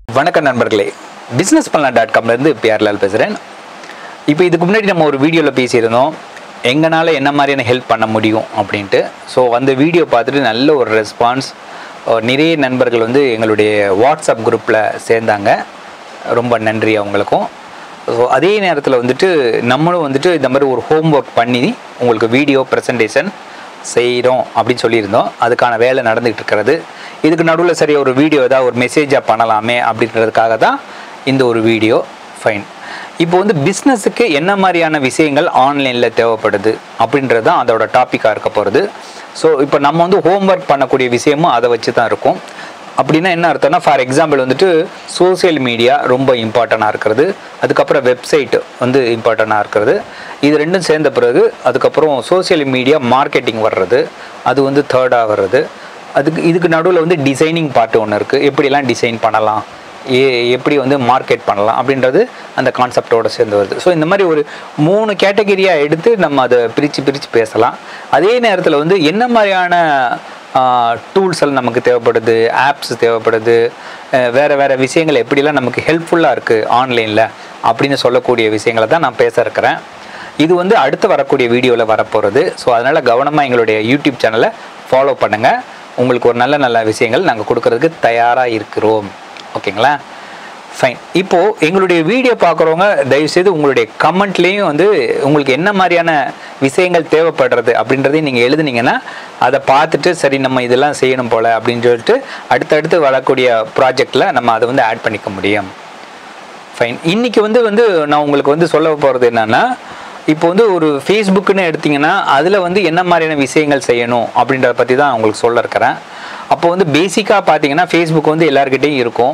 வணக்கம் நண்பர்களே பிஸ்னஸ் பண்ணலாம் டாட் காம்லேருந்து பிஆர்லால் பேசுகிறேன் இப்போ இதுக்கு முன்னாடி நம்ம ஒரு வீடியோவில் பேசியிருந்தோம் எங்களால் என்ன மாதிரியான ஹெல்ப் பண்ண முடியும் அப்படின்ட்டு ஸோ அந்த வீடியோ பார்த்துட்டு நல்ல ஒரு ரெஸ்பான்ஸ் நிறைய நண்பர்கள் வந்து எங்களுடைய வாட்ஸ்அப் குரூப்பில் சேர்ந்தாங்க ரொம்ப நன்றி அவங்களுக்கும் ஸோ அதே நேரத்தில் வந்துட்டு நம்மளும் வந்துட்டு இந்த மாதிரி ஒரு ஹோம் ஒர்க் பண்ணி உங்களுக்கு வீடியோ ப்ரெசன்டேஷன் செய்கிறோம் அப்படின்னு சொல்லியிருந்தோம் அதுக்கான வேலை நடந்துகிட்டு இருக்கிறது இதுக்கு நடுவில் சரி ஒரு வீடியோ ஏதாவது ஒரு மெசேஜாக பண்ணலாமே அப்படின்றதுக்காக தான் இந்த ஒரு வீடியோ ஃபைன் இப்போ வந்து பிஸ்னஸுக்கு என்ன மாதிரியான விஷயங்கள் ஆன்லைனில் தேவைப்படுது அப்படின்றது தான் அதோட டாப்பிக்காக இருக்க போகிறது ஸோ இப்போ நம்ம வந்து ஹோம்ஒர்க் பண்ணக்கூடிய விஷயமும் அதை வச்சு தான் இருக்கும் அப்படின்னா என்ன அர்த்தம்னா ஃபார் எக்ஸாம்பிள் வந்துட்டு சோசியல் மீடியா ரொம்ப இம்பார்ட்டண்ட்டாக இருக்கிறது அதுக்கப்புறம் வெப்சைட் வந்து இம்பார்ட்டண்ட்டாக இருக்கிறது இது ரெண்டும் சேர்ந்த பிறகு அதுக்கப்புறம் சோசியல் மீடியா மார்க்கெட்டிங் வர்றது அது வந்து தேர்டாக வர்றது அதுக்கு இதுக்கு நடுவில் வந்து டிசைனிங் பார்ட் ஒன்று இருக்குது எப்படிலாம் டிசைன் பண்ணலாம் ஏ எப்படி வந்து மார்க்கெட் பண்ணலாம் அப்படின்றது அந்த கான்செப்டோடு சேர்ந்து வருது ஸோ இந்த மாதிரி ஒரு மூணு கேட்டகரியாக எடுத்து நம்ம அதை பிரித்து பிரித்து பேசலாம் அதே நேரத்தில் வந்து என்ன மாதிரியான டூல்ஸ் எல்லாம் நமக்கு தேவைப்படுது ஆப்ஸ் தேவைப்படுது அஹ் வேறு வேறு விஷயங்கள் எப்படிலாம் நமக்கு ஹெல்ப்ஃபுல்லாக இருக்குது ஆன்லைனில் அப்படின்னு சொல்லக்கூடிய விஷயங்களை தான் நான் பேச இருக்கிறேன் இது வந்து அடுத்து வரக்கூடிய வீடியோவில் வரப்போகிறது ஸோ அதனால் கவனமாக எங்களுடைய யூடியூப் சேனலை ஃபாலோ பண்ணுங்கள் உங்களுக்கு ஒரு நல்ல நல்ல விஷயங்கள் நாங்கள் கொடுக்கறதுக்கு தயாராக இருக்கிறோம் ஓகேங்களா ஃபைன் இப்போது எங்களுடைய வீடியோ பார்க்குறவங்க தயவுசெய்து உங்களுடைய கமெண்ட்லேயும் வந்து உங்களுக்கு என்ன மாதிரியான விஷயங்கள் தேவைப்படுறது அப்படின்றதையும் நீங்கள் எழுதுனீங்கன்னா அதை பார்த்துட்டு சரி நம்ம இதெல்லாம் செய்யணும் போல் அப்படின்னு சொல்லிட்டு அடுத்தடுத்து வரக்கூடிய ப்ராஜெக்டில் நம்ம அதை வந்து ஆட் பண்ணிக்க முடியும் ஃபைன் இன்றைக்கி வந்து வந்து நான் உங்களுக்கு வந்து சொல்ல போகிறது என்னென்னா இப்போ வந்து ஒரு ஃபேஸ்புக்குன்னு எடுத்திங்கன்னா அதில் வந்து என்ன மாதிரியான விஷயங்கள் செய்யணும் அப்படின்றத பற்றி தான் உங்களுக்கு சொல்ல இருக்கிறேன் அப்போ வந்து பேசிக்காக பார்த்தீங்கன்னா ஃபேஸ்புக் வந்து எல்லாருக்கிட்டேயும் இருக்கும்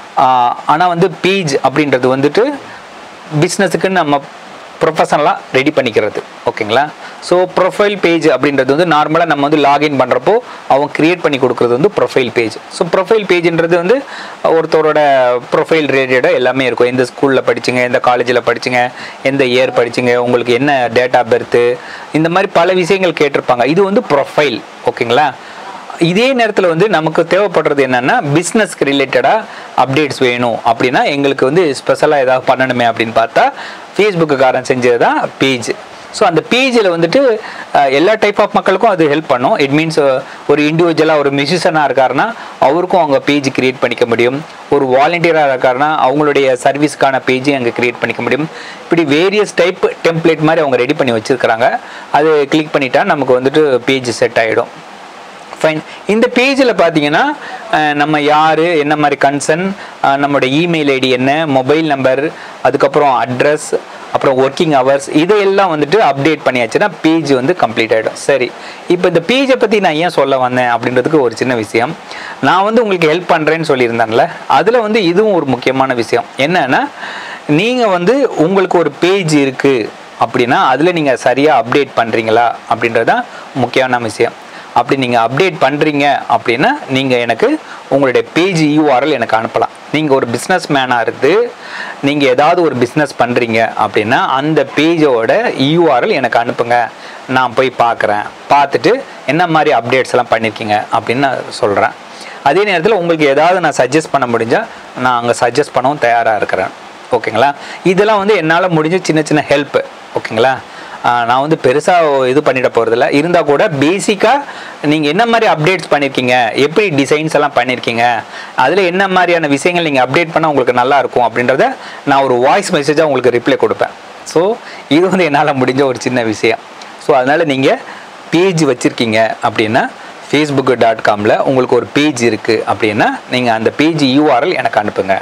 ஆனால் வந்து பேஜ் அப்படின்றது வந்துட்டு பிஸ்னஸுக்குன்னு நம்ம ப்ரொஃபஷனலாக ரெடி பண்ணிக்கிறது ஓகேங்களா ஸோ ப்ரொஃபைல் பேஜ் அப்படின்றது வந்து நார்மலாக நம்ம வந்து லாகின் பண்ணுறப்போ அவங்க க்ரியேட் பண்ணி கொடுக்குறது வந்து ப்ரொஃபைல் பேஜ் ஸோ ப்ரொஃபைல் பேஜ்ன்றது வந்து ஒருத்தரோட ப்ரொஃபைல் ரிலேட்டடாக எல்லாமே இருக்கும் எந்த ஸ்கூலில் படிச்சிங்க எந்த காலேஜில் படிச்சிங்க எந்த இயர் படிச்சிங்க உங்களுக்கு என்ன டேட் ஆஃப் பர்த்து இந்த மாதிரி பல விஷயங்கள் கேட்டிருப்பாங்க இது வந்து ப்ரொஃபைல் ஓகேங்களா இதே நேரத்தில் வந்து நமக்கு தேவைப்படுறது என்னென்னா பிஸ்னஸ்க்கு ரிலேட்டடாக அப்டேட்ஸ் வேணும் அப்படின்னா எங்களுக்கு வந்து ஸ்பெஷலாக ஏதாவது பண்ணணுமே அப்படின்னு பார்த்தா ஃபேஸ்புக்குக்காரன் செஞ்சது தான் பேஜ் ஸோ அந்த பேஜில் வந்துட்டு அஹ், எல்லா டைப் ஆஃப் மக்களுக்கும் அது ஹெல்ப் பண்ணும் இட் மீன்ஸ் ஒரு இண்டிவிஜுவலாக ஒரு மியூசிஷியனாக இருக்காருன்னா அவருக்கும் அவங்க பேஜ் கிரியேட் பண்ணிக்க முடியும் ஒரு வாலண்டியராக இருக்காருன்னா அவங்களுடைய சர்வீஸ்க்கான பேஜையும் அங்கே கிரியேட் பண்ணிக்க முடியும் இப்படி வேரியஸ் டைப் டெம்ப்ளேட் மாதிரி அவங்க ரெடி பண்ணி வச்சுருக்கிறாங்க அது கிளிக் பண்ணிட்டா நமக்கு வந்துட்டு பேஜ் செட் ஆகிடும் ஃபைன் இந்த பேஜில் பார்த்தீங்கன்னா அஹ், நம்ம யார் என்ன மாதிரி கன்சர்ன் நம்மளோட இமெயில் ஐடி என்ன மொபைல் நம்பர் அதுக்கப்புறம் அட்ரஸ் அப்புறம் ஒர்க்கிங் ஹவர்ஸ் இதையெல்லாம் வந்துட்டு அப்டேட் பண்ணியாச்சுன்னா பேஜ் வந்து கம்ப்ளீட் ஆகிடும் சரி இப்போ இந்த பேஜை பற்றி நான் ஏன் சொல்ல வந்தேன் அப்படின்றதுக்கு ஒரு சின்ன விஷயம் நான் வந்து உங்களுக்கு ஹெல்ப் பண்ணுறேன்னு சொல்லியிருந்தேன்ல அதில் வந்து இதுவும் ஒரு முக்கியமான விஷயம் என்னன்னா நீங்கள் வந்து உங்களுக்கு ஒரு பேஜ் இருக்குது அப்படின்னா அதில் நீங்கள் சரியாக அப்டேட் பண்ணுறீங்களா அப்படின்றது தான் முக்கியமான விஷயம் அப்படி நீங்கள் அப்டேட் பண்ணுறீங்க அப்படின்னா நீங்கள் எனக்கு உங்களுடைய பேஜ் யூஆர்எல் எனக்கு அனுப்பலாம் நீங்கள் ஒரு பிஸ்னஸ் மேனாக இருந்து நீங்கள் ஏதாவது ஒரு பிஸ்னஸ் பண்ணுறீங்க அப்படின்னா அந்த பேஜோட யூஆர்எல் எனக்கு அனுப்புங்க நான் போய் பார்க்குறேன் பார்த்துட்டு என்ன மாதிரி அப்டேட்ஸ் எல்லாம் பண்ணியிருக்கீங்க அப்படின்னு நான் சொல்கிறேன் அதே நேரத்தில் உங்களுக்கு ஏதாவது நான் சஜஸ்ட் பண்ண முடிஞ்சால் நான் அங்கே சஜஸ்ட் பண்ணவும் தயாராக இருக்கிறேன் ஓகேங்களா இதெல்லாம் வந்து என்னால் முடிஞ்ச சின்ன சின்ன ஹெல்ப் ஓகேங்களா ஆஹ் நான் வந்து பெருசாக இது பண்ணிட போகிறதில்ல இருந்தால் கூட பேசிக்காக நீங்கள் என்ன மாதிரி அப்டேட்ஸ் பண்ணியிருக்கீங்க எப்படி டிசைன்ஸ் எல்லாம் பண்ணியிருக்கீங்க அதில் என்ன மாதிரியான விஷயங்கள் நீங்கள் அப்டேட் பண்ணால் உங்களுக்கு நல்லா இருக்கும் அப்படின்றத நான் ஒரு வாய்ஸ் மெசேஜாக உங்களுக்கு ரிப்ளை கொடுப்பேன் ஸோ இது வந்து என்னால் முடிஞ்ச ஒரு சின்ன விஷயம் ஸோ அதனால் நீங்கள் பேஜ் வச்சுருக்கீங்க அப்படின்னா ஃபேஸ்புக் டாட் காமில் உங்களுக்கு ஒரு பேஜ் இருக்குது அப்படின்னா நீங்கள் அந்த பேஜ் யூஆர்எல் எனக்கு அனுப்புங்க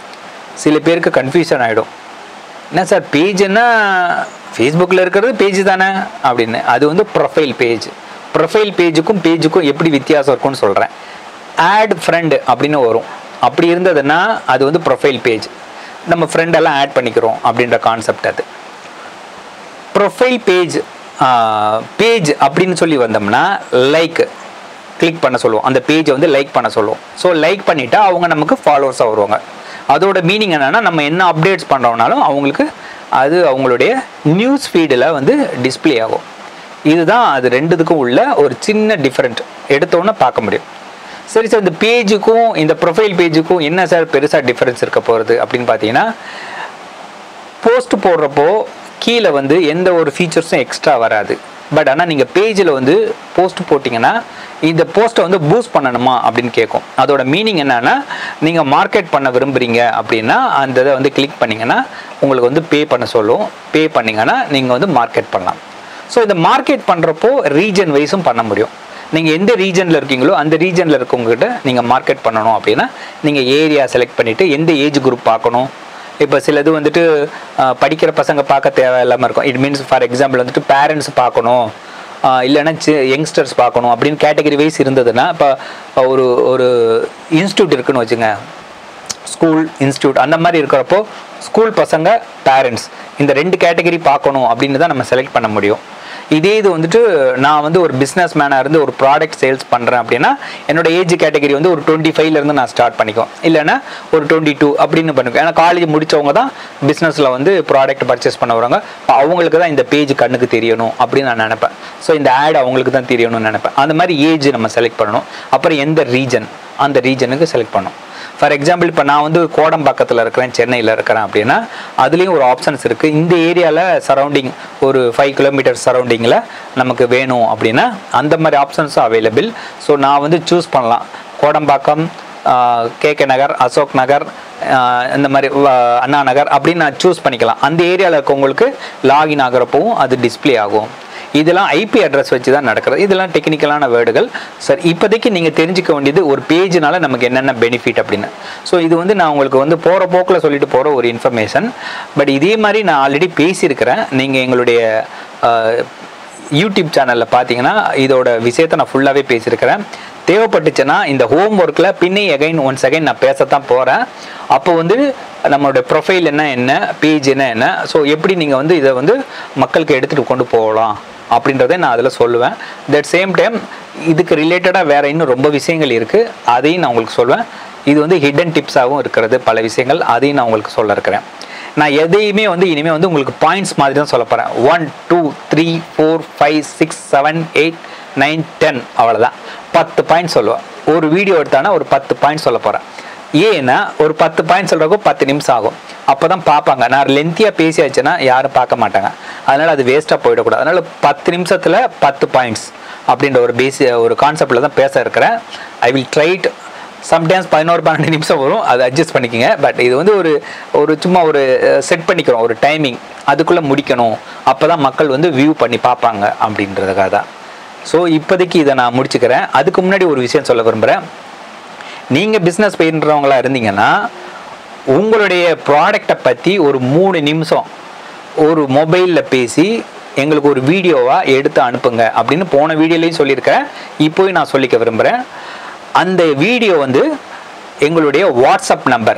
சில பேருக்கு கன்ஃபியூஷன் ஆகிடும் என்ன சார் பேஜ்னா ஃபேஸ்புக்கில் இருக்கிறது பேஜ் தானே அப்படின்னு அது வந்து ப்ரொஃபைல் பேஜ் ப்ரொஃபைல் பேஜுக்கும் பேஜுக்கும் எப்படி வித்தியாசம் இருக்கும்னு சொல்கிறேன் ஆட் ஃப்ரெண்டு அப்படின்னு வரும் அப்படி இருந்ததுன்னா அது வந்து ப்ரொஃபைல் பேஜ் நம்ம ஃப்ரெண்டெல்லாம் ஆட் பண்ணிக்கிறோம் அப்படின்ற கான்செப்ட் அது ப்ரொஃபைல் பேஜ் பேஜ் அப்படின்னு சொல்லி வந்தோம்னா லைக் கிளிக் பண்ண சொல்லுவோம் அந்த பேஜை வந்து லைக் பண்ண சொல்லுவோம் ஸோ லைக் பண்ணிட்டா அவங்க நமக்கு ஃபாலோவர்ஸாக வருவாங்க அதோட மீனிங் என்னன்னா நம்ம என்ன அப்டேட்ஸ் பண்ணுறோம்னாலும் அவங்களுக்கு அது அவங்களுடைய நியூஸ் ஃபீடில் வந்து டிஸ்ப்ளே ஆகும் இதுதான் அது ரெண்டுத்துக்கும் உள்ள ஒரு சின்ன டிஃப்ரெண்ட் எடுத்தோன்னே பார்க்க முடியும் சரி சார் இந்த பேஜுக்கும் இந்த ப்ரொஃபைல் பேஜுக்கும் என்ன சார் பெருசாக டிஃப்ரென்ஸ் இருக்க போகிறது அப்படின்னு பார்த்தீங்கன்னா போஸ்ட் போடுறப்போ கீழே வந்து எந்த ஒரு ஃபீச்சர்ஸும் எக்ஸ்ட்ரா வராது பட் ஆனால் நீங்கள் பேஜில் வந்து போஸ்ட் போட்டிங்கன்னா இந்த போஸ்ட்டை வந்து பூஸ்ட் பண்ணணுமா அப்படின்னு கேட்கும் அதோட மீனிங் என்னன்னா நீங்கள் மார்க்கெட் பண்ண விரும்புகிறீங்க அப்படின்னா அந்த இதை வந்து கிளிக் பண்ணிங்கன்னா உங்களுக்கு வந்து பே பண்ண சொல்லும் பே பண்ணிங்கன்னா நீங்கள் வந்து மார்க்கெட் பண்ணலாம் ஸோ இந்த மார்க்கெட் பண்ணுறப்போ ரீஜன் வைஸும் பண்ண முடியும் நீங்கள் எந்த ரீஜனில் இருக்கீங்களோ அந்த ரீஜனில் இருக்கவங்ககிட்ட நீங்கள் மார்க்கெட் பண்ணணும் அப்படின்னா நீங்கள் ஏரியா செலக்ட் பண்ணிவிட்டு எந்த ஏஜ் குரூப் பார்க்கணும் இப்போ சிலது வந்துட்டு அஹ், படிக்கிற பசங்க பார்க்க தேவையில்லாமல் இருக்கும் இட் மீன்ஸ் ஃபார் எக்ஸாம்பிள் வந்துட்டு பேரண்ட்ஸ் பார்க்கணும் அஹ், இல்லைன்னா யங்ஸ்டர்ஸ் பார்க்கணும் அப்படின்னு கேட்டகரி வைஸ் இருந்ததுன்னா இப்போ ஒரு ஒரு இன்ஸ்டியூட் இருக்குன்னு வச்சுங்க ஸ்கூல் இன்ஸ்டியூட் அந்த மாதிரி இருக்கிறப்போ ஸ்கூல் பசங்க பேரண்ட்ஸ் இந்த ரெண்டு கேட்டகரி பார்க்கணும் அப்படின்னு தான் நம்ம செலக்ட் பண்ண முடியும் இதே இது வந்துட்டு நான் வந்து ஒரு பிஸ்னஸ் மேனாக இருந்து ஒரு ப்ராடக்ட் சேல்ஸ் பண்ணுறேன் அப்படின்னா என்னோட ஏஜ் கேட்டகரி வந்து ஒரு டுவெண்ட்டி ஃபைவ்லேருந்து நான் ஸ்டார்ட் பண்ணிக்குவேன் இல்லைன்னா ஒரு டுவெண்ட்டி டூ அப்படின்னு பண்ணிக்குவேன் ஏன்னா காலேஜ் முடிச்சவங்க தான் பிஸ்னஸில் வந்து ப்ராடக்ட் பர்ச்சேஸ் பண்ண வராங்க அப்ப அவங்களுக்கு தான் இந்த பேஜ் கண்ணுக்கு தெரியணும் அப்படின்னு நான் நினைப்பேன் ஸோ இந்த ஆட் அவங்களுக்கு தான் தெரியணும்னு நினைப்பேன் அந்த மாதிரி ஏஜ் நம்ம செலக்ட் பண்ணணும் அப்புறம் எந்த ரீஜன் அந்த ரீஜனுக்கு செலக்ட் பண்ணணும் ஃபார் எக்ஸாம்பிள் இப்போ நான் வந்து கோடம்பாக்கத்தில் இருக்கிறேன் சென்னையில் இருக்கிறேன் அப்படின்னா அதுலேயும் ஒரு ஆப்ஷன்ஸ் இருக்குது இந்த ஏரியாவில் சரௌண்டிங் ஒரு ஃபைவ் கிலோமீட்டர் சரௌண்டிங்கில் நமக்கு வேணும் அப்படின்னா அந்த மாதிரி ஆப்ஷன்ஸும் அவைலபிள் ஸோ நான் வந்து சூஸ் பண்ணலாம் கோடம்பாக்கம் கேகே நகர் அசோக் நகர் ஆஹ் இந்த மாதிரி வ- அண்ணா நகர் அப்படின்னு நான் சூஸ் பண்ணிக்கலாம் அந்த ஏரியாவில் இருக்கவங்களுக்கு லாகின் ஆகிறப்பவும் அது டிஸ்ப்ளே ஆகும் இதெல்லாம் ஐபி அட்ரஸ் வச்சு தான் நடக்கிறது இதெல்லாம் டெக்னிக்கலான வேர்டுகள் சார் இப்போதைக்கு நீங்கள் தெரிஞ்சுக்க வேண்டியது ஒரு பேஜ்னால நமக்கு என்னென்ன பெனிஃபிட் அப்படின்னு ஸோ இது வந்து நான் உங்களுக்கு வந்து போகிற போக்கில் சொல்லிட்டு போகிற ஒரு இன்ஃபர்மேஷன் பட் இதே மாதிரி நான் ஆல்ரெடி பேசியிருக்கிறேன் நீங்கள் எங்களுடைய ஆஹ், யூடியூப் சேனலில் பார்த்தீங்கன்னா இதோட விஷயத்தை நான் ஃபுல்லாகவே பேசியிருக்கிறேன் தேவைப்பட்டுச்சுன்னா இந்த ஹோம் ஒர்க்கில் பின்னே எகைன் ஒன்ஸ் அகைன் நான் பேசத்தான் போகிறேன் அப்போ வந்து நம்மளோட ப்ரொஃபைல் என்ன என்ன பேஜ் என்ன என்ன ஸோ எப்படி நீங்கள் வந்து இதை வந்து மக்களுக்கு எடுத்துகிட்டு கொண்டு போகலாம் அப்படின்றத நான் அதில் சொல்லுவேன் தட் சேம் டைம் இதுக்கு ரிலேட்டடாக வேறு இன்னும் ரொம்ப விஷயங்கள் இருக்குது அதையும் நான் உங்களுக்கு சொல்வேன் இது வந்து ஹிடன் டிப்ஸாகவும் இருக்கிறது பல விஷயங்கள் அதையும் நான் உங்களுக்கு சொல்ல இருக்கிறேன் நான் எதையுமே வந்து இனிமேல் வந்து உங்களுக்கு பாயிண்ட்ஸ் மாதிரி தான் சொல்ல போகிறேன் one two three four five six seven eight nine ten அவ்வளோதான் பத்து பாயிண்ட் சொல்லுவேன் ஒரு வீடியோ எடுத்தானா ஒரு பத்து பாயிண்ட் சொல்ல போகிறேன் ஏன்னா ஒரு பத்து பாயிண்ட் சொல்கிறப்போ பத்து நிமிஷம் ஆகும் அப்போ தான் பார்ப்பாங்க நான் லென்த்தியாக பேசியாச்சுன்னா யாரும் பார்க்க மாட்டாங்க அதனால் அது வேஸ்ட்டாக போயிடக்கூடாது அதனால் பத்து நிமிஷத்தில் பத்து பாயிண்ட்ஸ் அப்படின்ற ஒரு பேசி ஒரு கான்செப்டில் தான் பேச இருக்கிறேன் ஐ வில் ட்ரைட் சம்டைம்ஸ் பதினோரு பன்னெண்டு நிமிஷம் வரும் அதை அட்ஜஸ்ட் பண்ணிக்கோங்க பட் இது வந்து ஒரு ஒரு சும்மா ஒரு செட் பண்ணிக்கிறோம் ஒரு டைமிங் அதுக்குள்ளே முடிக்கணும் அப்போ தான் மக்கள் வந்து வியூ பண்ணி பார்ப்பாங்க அப்படின்றதுக்காக தான் ஸோ இப்போதைக்கு இதை நான் முடிச்சுக்கிறேன் அதுக்கு முன்னாடி ஒரு விஷயம் சொல்ல விரும்புகிறேன் நீங்கள் பிஸ்னஸ் பயின்றவங்களா இருந்தீங்கன்னா உங்களுடைய ப்ராடக்டை பற்றி ஒரு மூணு நிமிஷம் ஒரு மொபைலில் பேசி எங்களுக்கு ஒரு வீடியோவாக எடுத்து அனுப்புங்க அப்படின்னு போன வீடியோலையும் சொல்லியிருக்கேன் இப்போயும் நான் சொல்லிக்க விரும்புகிறேன் அந்த வீடியோ வந்து எங்களுடைய WhatsApp number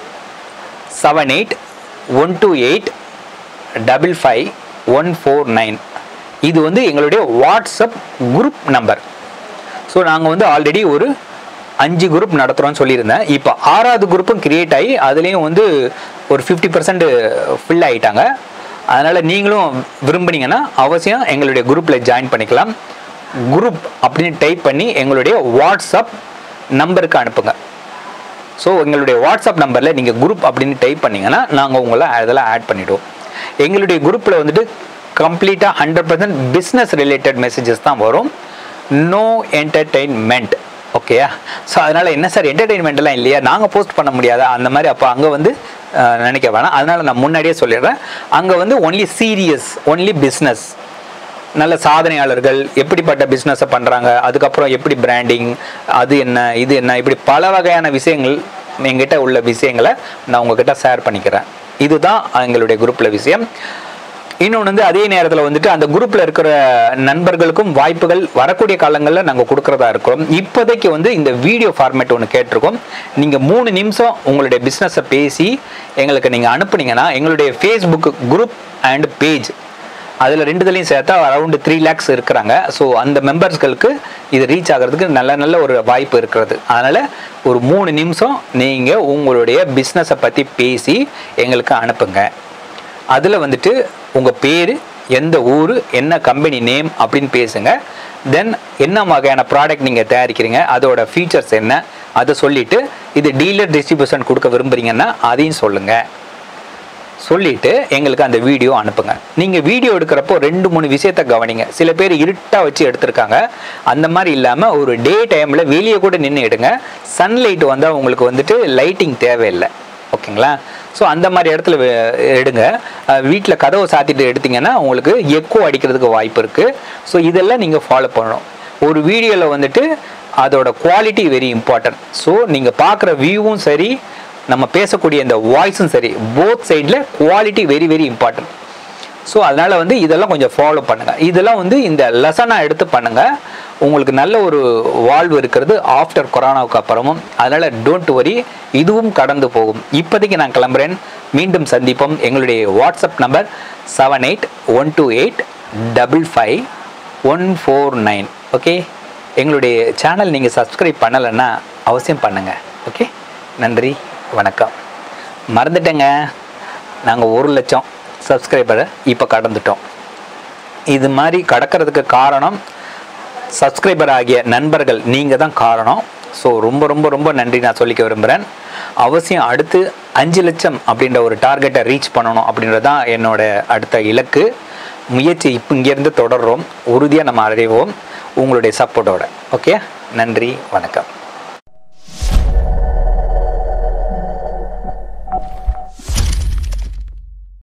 seven eight one two eight double five one four nine இது வந்து எங்களுடைய வாட்ஸ்அப் குரூப் நம்பர் ஸோ நாங்கள் வந்து ஆல்ரெடி ஒரு அஞ்சு குரூப் நடத்துகிறோம்னு சொல்லியிருந்தேன் இப்போ ஆறாவது குரூப்பும் கிரியேட் ஆகி அதுலேயும் வந்து ஒரு ஃபிஃப்டி பர்சன்ட் ஃபில் ஆகிட்டாங்க அதனால் நீங்களும் விரும்புனீங்கன்னா அவசியம் எங்களுடைய குரூப்பில் ஜாயின் பண்ணிக்கலாம் குரூப் அப்படின்னு டைப் பண்ணி எங்களுடைய வாட்ஸ்அப் நம்பருக்கு அனுப்புங்க ஸோ எங்களுடைய வாட்ஸ்அப் நம்பரில் நீங்கள் குரூப் அப்படின்னு டைப் பண்ணீங்கன்னா நாங்கள் உங்களை அதில் ஆட் பண்ணிவிடுவோம் எங்களுடைய குரூப்பில் வந்துட்டு கம்ப்ளீட்டாக hundred percent business related messages தான் வரும் நோ என்டர்டெயின்மெண்ட் ஓகேயா ஸோ அதனால் என்ன சார் என்டர்டெயின்மெண்ட்லாம் இல்லையா நாங்கள் போஸ்ட் பண்ண முடியாதா அந்த மாதிரி அப்போ அங்கே வந்து அஹ், நினைக்க வேணாம் அதனால் நான் முன்னாடியே சொல்லிடுறேன் அங்கே வந்து ஒன்லி சீரியஸ் ஒன்லி பிஸ்னஸ் நல்ல சாதனையாளர்கள் எப்படிப்பட்ட பிஸ்னஸை பண்ணுறாங்க அதுக்கப்புறம் எப்படி பிராண்டிங் அது என்ன இது என்ன இப்படி பல வகையான விஷயங்கள் எங்கிட்ட உள்ள விஷயங்களை நான் உங்ககிட்ட ஷேர் பண்ணிக்கிறேன் இதுதான் எங்களுடைய குரூப்பில் விஷயம் இன்னொன்று வந்து அதே நேரத்தில் வந்துட்டு அந்த குரூப்பில் இருக்கிற நண்பர்களுக்கும் வாய்ப்புகள் வரக்கூடிய காலங்களில் நாங்கள் கொடுக்குறதா இருக்கிறோம் இப்போதைக்கு வந்து இந்த வீடியோ ஃபார்மேட் ஒன்று கேட்டிருக்கோம் நீங்கள் மூணு நிமிஷம் உங்களுடைய பிஸ்னஸை பேசி எங்களுக்கு நீங்கள் அனுப்புனீங்கன்னா எங்களுடைய ஃபேஸ்புக் குரூப் அண்ட் பேஜ் அதில் ரெண்டுத்துலையும் சேர்த்தா அரௌண்டு த்ரீ லேக்ஸ் இருக்கிறாங்க ஸோ அந்த மெம்பர்ஸ்களுக்கு இது ரீச் ஆகிறதுக்கு நல்ல நல்ல ஒரு வாய்ப்பு இருக்கிறது அதனால் ஒரு மூணு நிமிஷம் நீங்கள் உங்களுடைய பிஸ்னஸை பற்றி பேசி எங்களுக்கு அனுப்புங்க அதில் வந்துட்டு உங்கள் பேர் எந்த ஊர் என்ன கம்பெனி நேம் அப்படின்னு பேசுங்க தென் என்ன வகையான ப்ராடக்ட் நீங்கள் தயாரிக்கிறீங்க அதோட ஃபீச்சர்ஸ் என்ன அதை சொல்லிட்டு இது டீலர் டிஸ்ட்ரிபியூஷன் கொடுக்க விரும்புறீங்கன்னா அதையும் சொல்லுங்கள் சொல்லிட்டு எங்களுக்கு அந்த வீடியோ அனுப்புங்க நீங்கள் வீடியோ எடுக்கிறப்போ ரெண்டு மூணு விஷயத்த கவனிங்க சில பேர் இருட்டாக வச்சு எடுத்திருக்காங்க அந்த மாதிரி இல்லாமல் ஒரு டே டைமில் வெளியே கூட நின்று எடுங்க சன்லைட் வந்தால் உங்களுக்கு வந்துட்டு லைட்டிங் தேவையில்லை ஓகேங்களா ஸோ அந்த மாதிரி இடத்துல வே- எடுங்க வீட்டில் கதவை சாத்திட்டு எடுத்தீங்கன்னா உங்களுக்கு எக்கோ அடிக்கிறதுக்கு வாய்ப்பு இருக்குது ஸோ இதெல்லாம் நீங்கள் ஃபாலோ பண்ணணும் ஒரு வீடியோவில் வந்துட்டு அதோட குவாலிட்டி வெரி இம்பார்ட்டன்ட் ஸோ நீங்கள் பார்க்குற வியூவும் சரி நம்ம பேசக்கூடிய இந்த வாய்ஸும் சரி போத் சைடில் quality very very important so அதனால் வந்து இதெல்லாம் கொஞ்சம் ஃபாலோ பண்ணுங்கள் இதெல்லாம் வந்து இந்த லெசனாக எடுத்து பண்ணுங்கள் உங்களுக்கு நல்ல ஒரு வாழ்வு இருக்கிறது ஆஃப்டர் கொரோனாவுக்கு அப்புறமும் அதனால் டோன்ட் வரி இதுவும் கடந்து போகும் இப்போதைக்கு நான் கிளம்புறேன் மீண்டும் சந்திப்போம் எங்களுடைய WhatsApp number seven eight one two eight double five one four nine okay எங்களுடைய சேனல் நீங்கள் சப்ஸ்கிரைப் பண்ணலைன்னா அவசியம் பண்ணுங்கள் ஓகே நன்றி வணக்கம் மறந்துட்டேங்க நாங்கள் ஒரு லட்சம் சப்ஸ்கிரைபரை இப்போ கடந்துட்டோம் இது மாதிரி கடக்கிறதுக்கு காரணம் சப்ஸ்கிரைபர் ஆகிய நண்பர்கள் நீங்கள் தான் காரணம் ஸோ ரொம்ப ரொம்ப ரொம்ப நன்றி நான் சொல்லிக்க விரும்புகிறேன் அவசியம் அடுத்து அஞ்சு லட்சம் அப்படின்ற ஒரு டார்கெட்டை ரீச் பண்ணணும் அப்படின்றது தான் என்னோட அடுத்த இலக்கு முயற்சி இப்போ இங்கேருந்து தொடர்றோம் உறுதியாக நம்ம அடைவோம் உங்களுடைய சப்போர்ட்டோட ஓகே நன்றி வணக்கம்